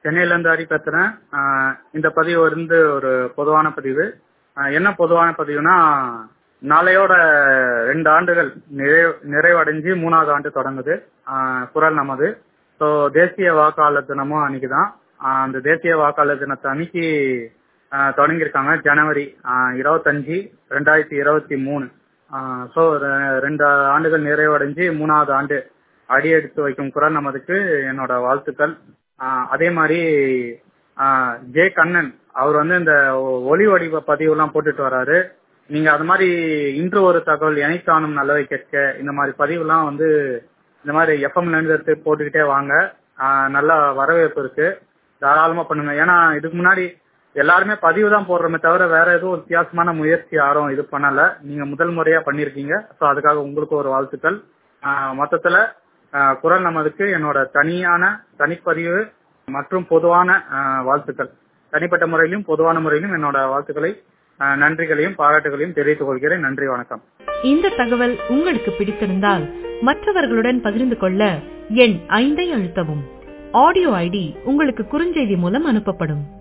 சென்னையில இருந்து ஹரி பேசுறேன் ஆஹ் இந்த பதிவு வந்து ஒரு பொதுவான பதிவு ஆஹ் என்ன பொதுவான பதிவுனா நாளையோட ரெண்டு ஆண்டுகள் நிறைவு நிறைவடைஞ்சு மூணாவது ஆண்டு தொடங்குது ஆஹ் குரல் நமது ஸோ தேசிய வாக்காளர் தினமும் அன்னைக்கு தான் அந்த தேசிய வாக்காளர் தினத்தை அன்னைக்கு ஆஹ் தொடங்கியிருக்காங்க ஜனவரி ஆஹ் இருபத்தஞ்சு ரெண்டாயிரத்தி இருபத்தி மூணு ஸோ ரெண்டு ஆண்டுகள் நிறைவடைஞ்சு மூணாவது ஆண்டு அடி எடுத்து வைக்கும் குரல் நமதுக்கு என்னோட வாழ்த்துக்கள் ஆஹ் அதே மாதிரி ஆஹ் ஜே கண்ணன் அவர் வந்து இந்த ஒ- ஒலி வடிவ பதிவுலாம் போட்டுட்டு வராரு நீங்க அது மாதிரி இன்று ஒரு தகவல் எனைத்தானும் நல்லவை கேட்க இந்த மாதிரி பதிவுலாம் வந்து இந்த மாதிரி எஃப்எம்ல இருந்து எடுத்து போட்டுக்கிட்டே வாங்க ஆஹ் நல்ல வரவேற்பு இருக்கு தாராளமா பண்ணுங்க ஏன்னா இதுக்கு முன்னாடி எல்லாருமே பதிவு தான் போடுறோமே தவிர வேற எதுவும் வித்தியாசமான முயற்சி யாரும் இது பண்ணல நீங்க முதல் முறையா பண்ணிருக்கீங்க ஸோ அதுக்காக உங்களுக்கு ஒரு வாழ்த்துக்கள் ஆஹ் மொத்தத்துல ஆஹ் குரல் நமதுக்கு என்னோட தனியான தனிப்பதிவு மற்றும் பொதுவான ஆஹ் வாழ்த்துக்கள் தனிப்பட்ட முறையிலும் பொதுவான முறையிலும் என்னோட வாழ்த்துக்களை ஆஹ் நன்றிகளையும் பாராட்டுகளையும் தெரிவித்துக் கொள்கிறேன் நன்றி வணக்கம் இந்த தகவல் உங்களுக்கு பிடித்திருந்தால் மற்றவர்களுடன் பகிர்ந்து கொள்ள எண் ஐந்தை அழுத்தவும் ஆடியோ ஐடி உங்களுக்கு குறுஞ்செய்தி மூலம் அனுப்பப்படும்